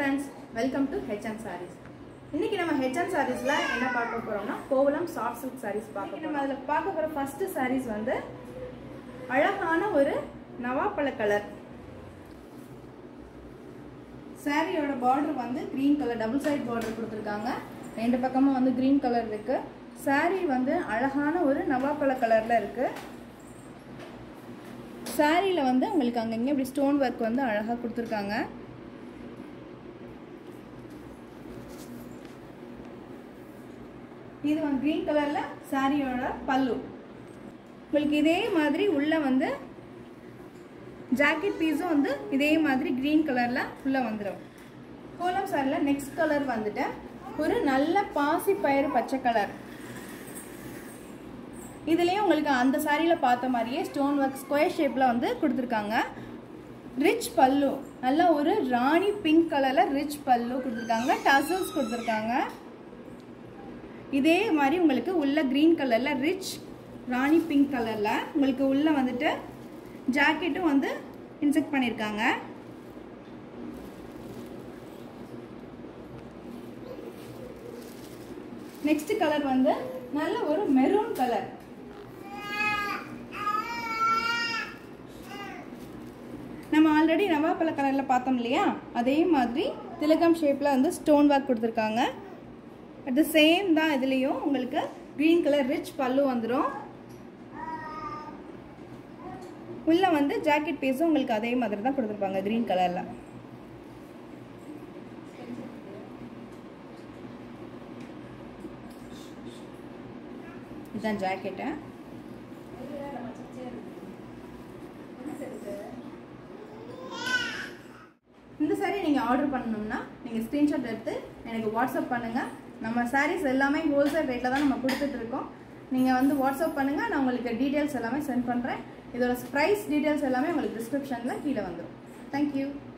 friends welcome to HN sarees இன்னைக்கு நம்ம ஹெச்என் சாரீஸ்ல என்ன பார்க்க போறோம்னா கோவலம் சாஃப்ட் சில்க் சாரீஸ் பார்க்க நம்ம அதில் பார்க்க போற ஃபர்ஸ்ட் சாரீஸ் வந்து அழகான ஒரு நவாப்பழ கலர் சாரியோட பார்டர் வந்து green colour double side border கொடுத்துருக்காங்க ரெண்டு பக்கமும் வந்து க்ரீன் கலர் இருக்கு சாரி வந்து அழகான ஒரு நவாப்பழ கலர்ல இருக்கு சாரியில் வந்து உங்களுக்கு அங்கங்கே இப்படி ஸ்டோன் ஒர்க் வந்து அழகாக கொடுத்துருக்காங்க இது வந்து க்ரீன் கலரில் சாரியோட பல்லு உங்களுக்கு இதே மாதிரி உள்ளே வந்து ஜாக்கெட் பீஸும் வந்து இதே மாதிரி க்ரீன் கலரில் உள்ளே வந்துடும் கோலம் சாரியில் நெக்ஸ்ட் கலர் வந்துட்டு ஒரு நல்ல பாசி பயிறு பச்சை கலர் இதுலேயும் உங்களுக்கு அந்த சாரியில் பார்த்த மாதிரியே ஸ்டோன் ஒர்க் ஸ்கொயர் ஷேப்பில் வந்து கொடுத்துருக்காங்க ரிச் பல்லு நல்ல ஒரு ராணி பிங்க் கலரில் ரிச் பல்லு கொடுத்துருக்காங்க டசல்ஸ் கொடுத்துருக்காங்க இதே மாதிரி உங்களுக்கு உள்ள க்ரீன் கலரில் ரிச் ராணி பிங்க் கலரில் உங்களுக்கு உள்ள வந்துட்டு ஜாக்கெட்டும் வந்து இன்செக்ட் பண்ணியிருக்காங்க நெக்ஸ்ட் கலர் வந்து நல்ல ஒரு மெரூன் கலர் நம்ம ஆல்ரெடி நவாப்பழ கலரில் பார்த்தோம் இல்லையா அதே மாதிரி திலகம் ஷேப்பில் வந்து ஸ்டோன் ஒர்க் கொடுத்துருக்காங்க அட் த சேம் தான் இதுலேயும் உங்களுக்கு க்ரீன் கலர் ரிச் பல்லு வந்துடும் உள்ள வந்து ஜாக்கெட் பீஸும் உங்களுக்கு அதே மாதிரி தான் கொடுத்துருப்பாங்க க்ரீன் கலரில் இதுதான் ஜாக்கெட்டு இந்த சாரீ நீங்கள் ஆர்டர் பண்ணணும்னா நீங்கள் ஸ்க்ரீன்ஷாட் எடுத்து எனக்கு வாட்ஸ்அப் பண்ணுங்கள் நம்ம சாரீஸ் எல்லாமே ஹோல்சேல் ரேட்டில் தான் நம்ம கொடுத்துட்ருக்கோம் நீங்கள் வந்து வாட்ஸ்அப் பண்ணுங்கள் நான் உங்களுக்கு டீட்டெயில்ஸ் எல்லாமே சென்ட் பண்ணுறேன் இதோட ப்ரைஸ் டீட்டெயில்ஸ் எல்லாமே உங்களுக்கு டிஸ்கிரிப்ஷனில் கீழே வந்துடும் தேங்க்யூ